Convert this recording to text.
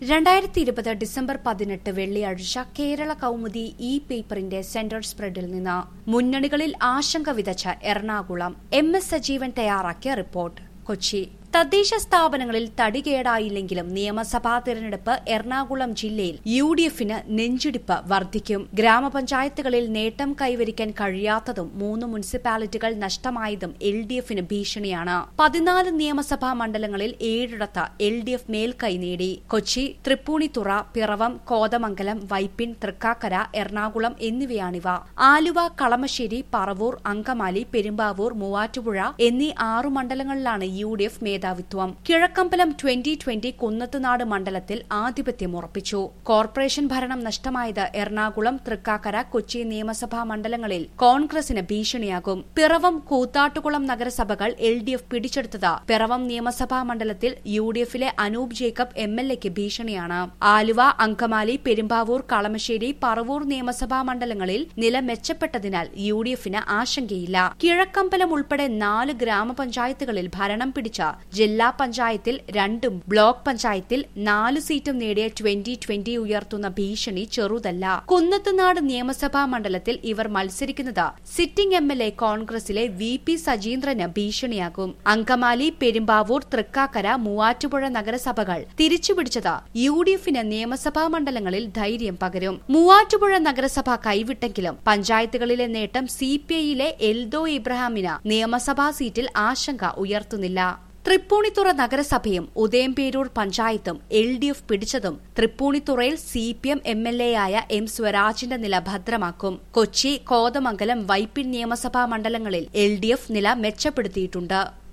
രണ്ടായിരത്തി ഇരുപത് ഡിസംബർ പതിനെട്ട് വെള്ളിയാഴ്ച കേരള കൗമുദി ഇ പേപ്പറിന്റെ സെന്റർ സ്പ്രെഡിൽ നിന്ന് മുന്നണികളിൽ ആശങ്ക വിതച്ച എറണാകുളം എം എസ് സജീവൻ തയ്യാറാക്കിയ റിപ്പോർട്ട് കൊച്ചി തദ്ദേശ സ്ഥാപനങ്ങളിൽ തടികേടായില്ലെങ്കിലും നിയമസഭാ തിരഞ്ഞെടുപ്പ് എറണാകുളം ജില്ലയിൽ യു ഡി എഫിന് നെഞ്ചിടിപ്പ് വർദ്ധിക്കും ഗ്രാമപഞ്ചായത്തുകളിൽ നേട്ടം കൈവരിക്കാൻ കഴിയാത്തതും മൂന്ന് മുനിസിപ്പാലിറ്റികൾ നഷ്ടമായതും എൽ ഡി എഫിന് ഭീഷണിയാണ് പതിനാല് നിയമസഭാ മണ്ഡലങ്ങളിൽ ഏഴിടത്ത് എൽ ഡി എഫ് മേൽക്കൈ നേടി കൊച്ചി തൃപ്പൂണിത്തുറ പിറവം കോതമംഗലം വൈപ്പിൻ തൃക്കാക്കര എറണാകുളം എന്നിവയാണിവ ആലുവ കളമശ്ശേരി പറവൂർ അങ്കമാലി പെരുമ്പാവൂർ മൂവാറ്റുപുഴ എന്നീ ആറു മണ്ഡലങ്ങളിലാണ് യു ഡി എഫ് മേധാവിത്വം കിഴക്കമ്പലം ട്വന്റി ട്വന്റി കുന്നത്തുനാട് മണ്ഡലത്തിൽ ആധിപത്യം ഉറപ്പിച്ചു കോർപ്പറേഷൻ ഭരണം നഷ്ടമായത് എറണാകുളം തൃക്കാക്കര കൊച്ചി നിയമസഭാ മണ്ഡലങ്ങളിൽ കോൺഗ്രസിന് ഭീഷണിയാകും പിറവം കൂത്താട്ടുകുളം നഗരസഭകൾ എൽ ഡി എഫ് പിടിച്ചെടുത്തത് പിറവം നിയമസഭാ മണ്ഡലത്തിൽ യു ഡി എഫിലെ അനൂപ് ജേക്കബ് എം എൽ എക്ക് ഭീഷണിയാണ് ആലുവ അങ്കമാലി പെരുമ്പാവൂർ കളമശ്ശേരി പറവൂർ നിയമസഭാ മണ്ഡലങ്ങളിൽ നില മെച്ചപ്പെട്ടതിനാൽ യു ഡി എഫിന് ആശങ്കയില്ല കിഴക്കമ്പലം ഉൾപ്പെടെ നാല് ഗ്രാമപഞ്ചായത്തുകളിൽ ഭരണം പിടിച്ച ജില്ലാ പഞ്ചായത്തിൽ രണ്ടും ബ്ലോക്ക് പഞ്ചായത്തിൽ നാല് സീറ്റും നേടിയ ട്വന്റി ട്വന്റി ഉയർത്തുന്ന ഭീഷണി ചെറുതല്ല കുന്നത്തുനാട് നിയമസഭാ മണ്ഡലത്തിൽ ഇവർ മത്സരിക്കുന്നത് സിറ്റിംഗ് എം എൽ എ കോൺഗ്രസിലെ വി പി സജീന്ദ്രന് ഭീഷണിയാകും അങ്കമാലി പെരുമ്പാവൂർ തൃക്കാക്കര മൂവാറ്റുപുഴ നഗരസഭകൾ തിരിച്ചുപിടിച്ചത് യു ഡി എഫിന് നിയമസഭാ മണ്ഡലങ്ങളിൽ ധൈര്യം പകരും മൂവാറ്റുപുഴ നഗരസഭ കൈവിട്ടെങ്കിലും പഞ്ചായത്തുകളിലെ നേട്ടം സി പി ഐയിലെ എൽദോ ഇബ്രാഹിമിന് നിയമസഭാ സീറ്റിൽ ആശങ്ക ഉയർത്തുന്നില്ല തൃപ്പൂണിത്തുറ നഗരസഭയും ഉദയംപേരൂർ പഞ്ചായത്തും എൽ ഡി എഫ് പിടിച്ചതും തൃപ്പൂണിത്തുറയിൽ C P M M L A ആയ എം സ്വരാജിന്റെ നില ഭദ്രമാക്കും കൊച്ചി കോതമംഗലം വൈപ്പിൻ നിയമസഭാ മണ്ഡലങ്ങളിൽ എൽ ഡി എഫ് നില മെച്ചപ്പെടുത്തിയിട്ടുണ്ട്